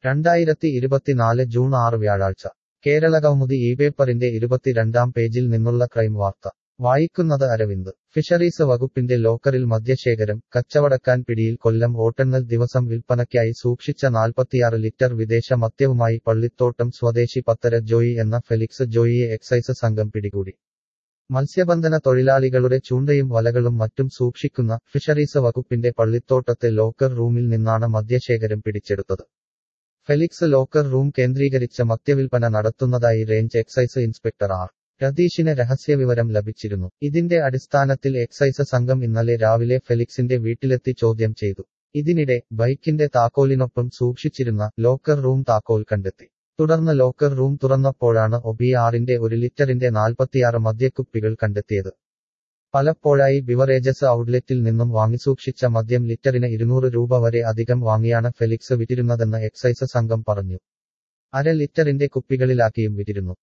രണ്ടായിരത്തി ഇരുപത്തിനാല് ജൂൺ ആറ് വ്യാഴാഴ്ച കേരളകൗമുദി ഈ പേപ്പറിന്റെ ഇരുപത്തിരണ്ടാം പേജിൽ നിന്നുള്ള ക്രൈം വാർത്ത വായിക്കുന്നത് അരവിന്ദ് ഫിഷറീസ് വകുപ്പിന്റെ ലോക്കറിൽ മദ്യശേഖരം കച്ചവടക്കാൻ പിടിയിൽ കൊല്ലം വോട്ടെണ്ണൽ ദിവസം വിൽപ്പനയ്ക്കായി സൂക്ഷിച്ച നാൽപ്പത്തിയാറ് ലിറ്റർ വിദേശ മദ്യവുമായി പള്ളിത്തോട്ടം സ്വദേശി പത്തര ജോയി എന്ന ഫെലിക്സ് ജോയിയെ എക്സൈസ് സംഘം പിടികൂടി മത്സ്യബന്ധന തൊഴിലാളികളുടെ ചൂണ്ടയും വലകളും മറ്റും സൂക്ഷിക്കുന്ന ഫിഷറീസ് വകുപ്പിന്റെ പള്ളിത്തോട്ടത്തെ ലോക്കർ റൂമിൽ നിന്നാണ് മദ്യശേഖരം പിടിച്ചെടുത്തത് ഫെലിക്സ് ലോക്കർ റൂം കേന്ദ്രീകരിച്ച മദ്യവിൽപ്പന നടത്തുന്നതായി റേഞ്ച് എക്സൈസ് ഇൻസ്പെക്ടർ ആർ രതീഷിന് രഹസ്യവിവരം ലഭിച്ചിരുന്നു ഇതിന്റെ അടിസ്ഥാനത്തിൽ എക്സൈസ് സംഘം ഇന്നലെ രാവിലെ ഫെലിക്സിന്റെ വീട്ടിലെത്തി ചോദ്യം ചെയ്തു ഇതിനിടെ ബൈക്കിന്റെ താക്കോലിനൊപ്പം സൂക്ഷിച്ചിരുന്ന ലോക്കർ റൂം താക്കോൽ കണ്ടെത്തി തുടർന്ന് ലോക്കർ റൂം തുറന്നപ്പോഴാണ് ഒബിആറിന്റെ ഒരു ലിറ്ററിന്റെ നാൽപ്പത്തിയാറ് മദ്യക്കുപ്പികൾ കണ്ടെത്തിയത് പലപ്പോഴായി ബിവറേജസ് ഔട്ട്ലെറ്റിൽ നിന്നും വാങ്ങിസൂക്ഷിച്ച മദ്യം ലിറ്ററിന് ഇരുന്നൂറ് രൂപ വരെ അധികം വാങ്ങിയാണ് ഫെലിക്സ് വിറ്റിരുന്നതെന്ന് എക്സൈസ് സംഘം പറഞ്ഞു അര ലിറ്ററിന്റെ കുപ്പികളിലാക്കിയും വിറ്റിരുന്നു